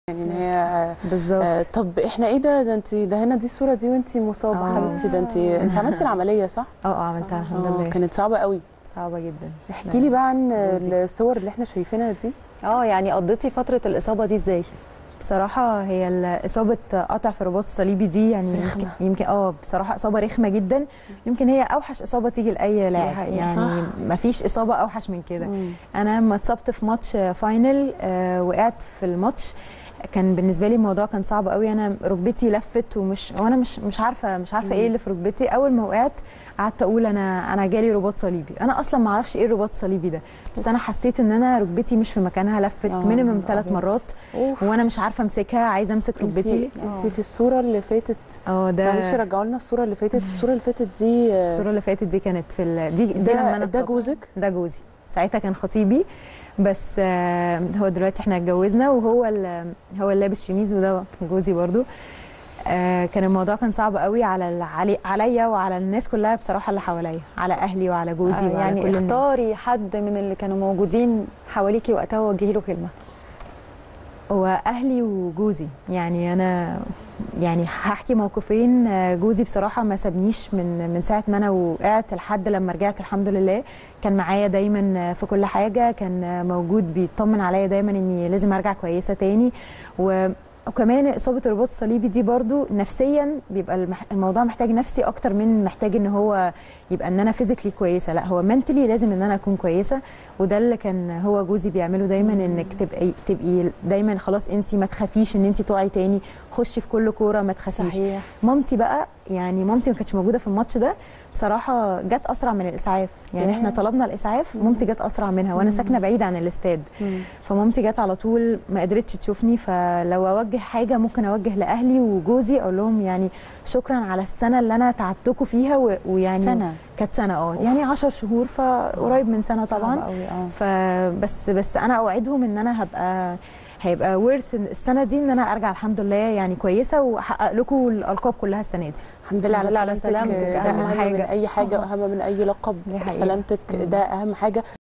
يعني ان هي بالظبط آه طب احنا ايه ده ده انت ده هنا دي الصوره دي وانت مصابه آه. حبيبتي ده انت انت عملتي العمليه صح؟ اه اه عملتها الحمد آه، لله كانت صعبه قوي صعبه جدا احكي لي بقى عن جوزي. الصور اللي احنا شايفينها دي اه يعني قضيتي فتره الاصابه دي ازاي بصراحة هي ال- إصابة قطع في الرباط الصليبي دي يعني رخمة. يمكن, يمكن اه بصراحة إصابة رخمة جدا يمكن هي أوحش إصابة تيجي لأي لاعب حقيقة، يعني صح. ما فيش إصابة أوحش من كده مم. أنا لما اتصبت في ماتش فاينل آه وقعت في الماتش كان بالنسبه لي الموضوع كان صعب قوي انا ركبتي لفت ومش وانا مش مش عارفه مش عارفه مم. ايه اللي في ركبتي اول ما وقعت قعدت اقول انا انا جالي رباط صليبي انا اصلا ما اعرفش ايه الرباط الصليبي ده بس انا حسيت ان انا ركبتي مش في مكانها لفت آه، مينيمم يا ثلاث أبيض. مرات اوف وانا مش عارفه امسكها عايزه امسك انت ركبتي انت في الصوره اللي فاتت اه ده معلش رجعوا لنا الصوره اللي فاتت الصوره اللي فاتت دي آه، الصوره اللي فاتت دي كانت في ال... دي, دي لما ده انا ده اتصبت. جوزك ده جوزي ساعتها كان خطيبي بس آه، هو دلوقتي احنا اتجوزنا وهو ال- هو اللي لابس شميز وده جوزي برضو آه، كان الموضوع كان صعب قوي على ال- علي عليا وعلى الناس كلها بصراحه اللي حواليا على اهلي وعلى جوزي آه وعلى يعني كل الناس. اختاري حد من اللي كانوا موجودين حواليكي وقتها ووجهي له كلمه هو اهلي وجوزي يعني انا يعني هحكي موقفين آه، جوزي بصراحه ما سابنيش من من ساعه ما انا وقعت لحد لما رجعت الحمد لله كان معايا دايما في كل حاجه كان موجود بيطمن عليا دايما اني لازم ارجع كويسه تاني و وكمان اصابه الرباط الصليبي دي برضو نفسيا بيبقى المح- الموضوع محتاج نفسي اكتر من محتاج ان هو يبقى ان انا فيزيكلي كويسه لا هو منتلي لازم ان انا اكون كويسه وده اللي كان هو جوزي بيعمله دايما انك تبقي تبقي دايما خلاص انت ما تخافيش ان انت تقعي تاني خشي في كل كوره ما تخافيش صحيح مامتي بقى يعني مامتي ما كانتش موجوده في الماتش ده بصراحه جت اسرع من الاسعاف يعني احنا ياه. طلبنا الاسعاف مامتي جت اسرع منها وانا ساكنه بعيد عن الاستاد مم. فمامتي جت على طول ما قدرتش تشوفني فلو اوجه حاجه ممكن اوجه لاهلي وجوزي اقول لهم يعني شكرا على السنه اللي انا تعبتكم فيها و- ويعني سنه كانت سنه اه يعني 10 شهور فقريب من سنه طبعا صعب قوي اه فبس بس انا اوعدهم ان انا هبقى هيبقى ورث السنه دي ان انا ارجع الحمد لله يعني كويسه واحقق لكم الالقاب كلها السنه دي الحمد لله الحمد على لله على سلامتك سلامتك، ده أهم اهم من حاجة. اي حاجه واهم من اي لقب دي حقيقة. سلامتك ده اهم حاجه